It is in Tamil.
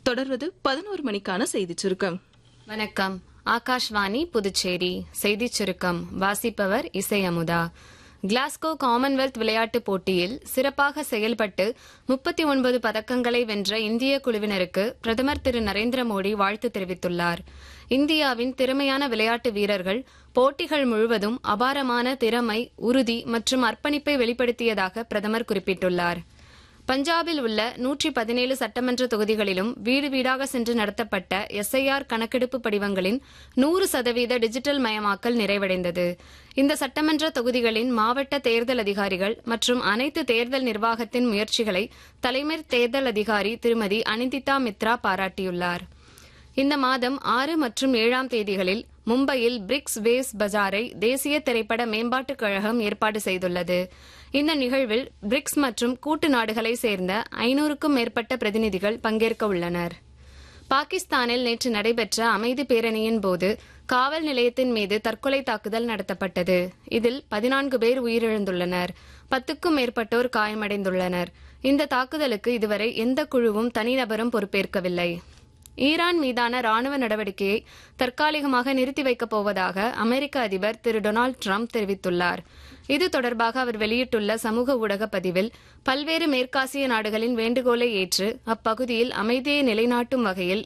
தொடர்வது பதினோரு மணிக்கான செய்திச் சுருக்கம் வணக்கம் ஆகாஷ்வாணி புதுச்சேரி செய்திச் சுருக்கம் வாசிப்பவர் இசை அமுதா கிளாஸ்கோ காமன்வெல்த் விளையாட்டுப் போட்டியில் சிறப்பாக செயல்பட்டு முப்பத்தி ஒன்பது பதக்கங்களை வென்ற இந்திய குழுவினருக்கு பிரதமர் திரு நரேந்திர மோடி வாழ்த்து தெரிவித்துள்ளார் இந்தியாவின் திறமையான விளையாட்டு வீரர்கள் போட்டிகள் முழுவதும் அபாரமான திறமை உறுதி மற்றும் அர்ப்பணிப்பை வெளிப்படுத்தியதாக பிரதமர் குறிப்பிட்டுள்ளார் பஞ்சாபில் உள்ள நூற்றி பதினேழு சட்டமன்ற தொகுதிகளிலும் வீடு வீடாக சென்று நடத்தப்பட்ட எஸ்ஐஆர் கணக்கெடுப்பு படிவங்களின் நூறு சதவீத டிஜிட்டல் மயமாக்கல் நிறைவடைந்தது இந்த சட்டமன்ற தொகுதிகளின் மாவட்ட தேர்தல் அதிகாரிகள் மற்றும் அனைத்து தேர்தல் நிர்வாகத்தின் முயற்சிகளை தலைமை தேர்தல் அதிகாரி திருமதி அனிந்திதா மித்ரா பாராட்டியுள்ளார் இந்த மாதம் ஆறு மற்றும் ஏழாம் தேதிகளில் மும்பையில் பிரிக்ஸ் வேஸ் பஜாரை தேசிய திரைப்பட மேம்பாட்டுக் கழகம் ஏற்பாடு செய்துள்ளது இந்த நிகழ்வில் பிரிக்ஸ் மற்றும் கூட்டு நாடுகளை சேர்ந்த ஐநூறுக்கும் மேற்பட்ட பிரதிநிதிகள் பங்கேற்க உள்ளனர் பாகிஸ்தானில் நேற்று நடைபெற்ற அமைதி பேரணியின் போது காவல் நிலையத்தின் மீது தற்கொலை தாக்குதல் நடத்தப்பட்டது இதில் பதினான்கு பேர் உயிரிழந்துள்ளனர் பத்துக்கும் மேற்பட்டோர் காயமடைந்துள்ளனர் இந்த தாக்குதலுக்கு இதுவரை எந்த குழுவும் தனிநபரும் பொறுப்பேற்கவில்லை ஈரான் மீதான ராணுவ நடவடிக்கையை தற்காலிகமாக நிறுத்தி வைக்கப் போவதாக அமெரிக்க அதிபர் திரு டொனால்டு ட்ரம்ப் தெரிவித்துள்ளார் இது தொடர்பாக அவர் வெளியிட்டுள்ள சமூக ஊடக பதிவில் பல்வேறு மேற்காசிய நாடுகளின் வேண்டுகோளை ஏற்று அப்பகுதியில் அமைதியை நிலைநாட்டும் வகையில்